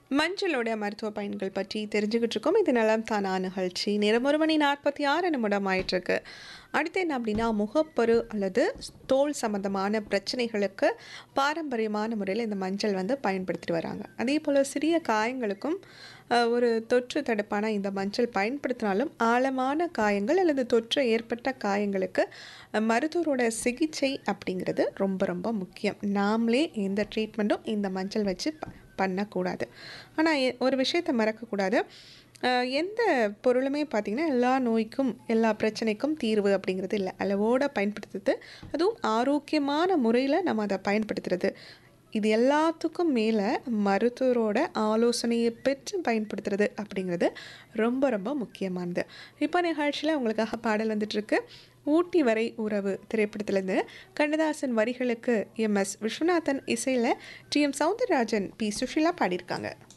மஞ்சளோட மருத்துவ பயன்கள் பற்றி தெரிஞ்சுக்கிட்டு இருக்கோம் இது நலம் தானா நிகழ்ச்சி நேரம் ஒரு மணி நாற்பத்தி ஆறு நிமிடம் ஆயிட்டிருக்கு அடுத்து என்ன அப்படின்னா முகப்பரு அல்லது தோல் சம்பந்தமான பிரச்சனைகளுக்கு பாரம்பரியமான முறையில் இந்த மஞ்சள் வந்து பயன்படுத்திட்டு வராங்க அதே போல் சிறிய காயங்களுக்கும் அஹ், ஒரு தொற்று தடுப்பான இந்த மஞ்சள் பயன்படுத்தினாலும் ஆழமான காயங்கள் அல்லது தொற்று ஏற்பட்ட காயங்களுக்கு அஹ், மருத்துவரோட சிகிச்சை அப்படிங்கிறது ரொம்ப ரொம்ப முக்கியம் நாமளே எந்த ட்ரீட்மெண்ட்டும் இந்த மஞ்சள் வச்சு ப- பண்ணக்கூடாது ஆனால் ஒரு விஷயத்தை மறக்கக்கூடாது அஹ், எந்த பொருளுமே பார்த்திங்கன்னா எல்லா நோய்க்கும் எல்லா பிரச்சனைக்கும் தீர்வு அப்படிங்கிறது இல்லை அளவோட பயன்படுத்துறது அதுவும் ஆரோக்கியமான முறையில் நம்ம அதை பயன்படுத்துறது இது எல்லாத்துக்கும் மேலே மருத்துவரோட ஆலோசனையை பெற்று பயன்படுத்துறது அப்படிங்கிறது ரொம்ப ரொம்ப முக்கியமானது இப்போ நிகழ்ச்சியில் உங்களுக்காக பாடல் வந்துட்டுருக்கு ஊட்டி வரை உறவு திரைப்படத்திலேருந்து கண்ணதாசன் வரிகளுக்கு எம் எஸ் விஸ்வநாதன் இசையில் T M Soundararajan P Susheela பாடியிருக்காங்க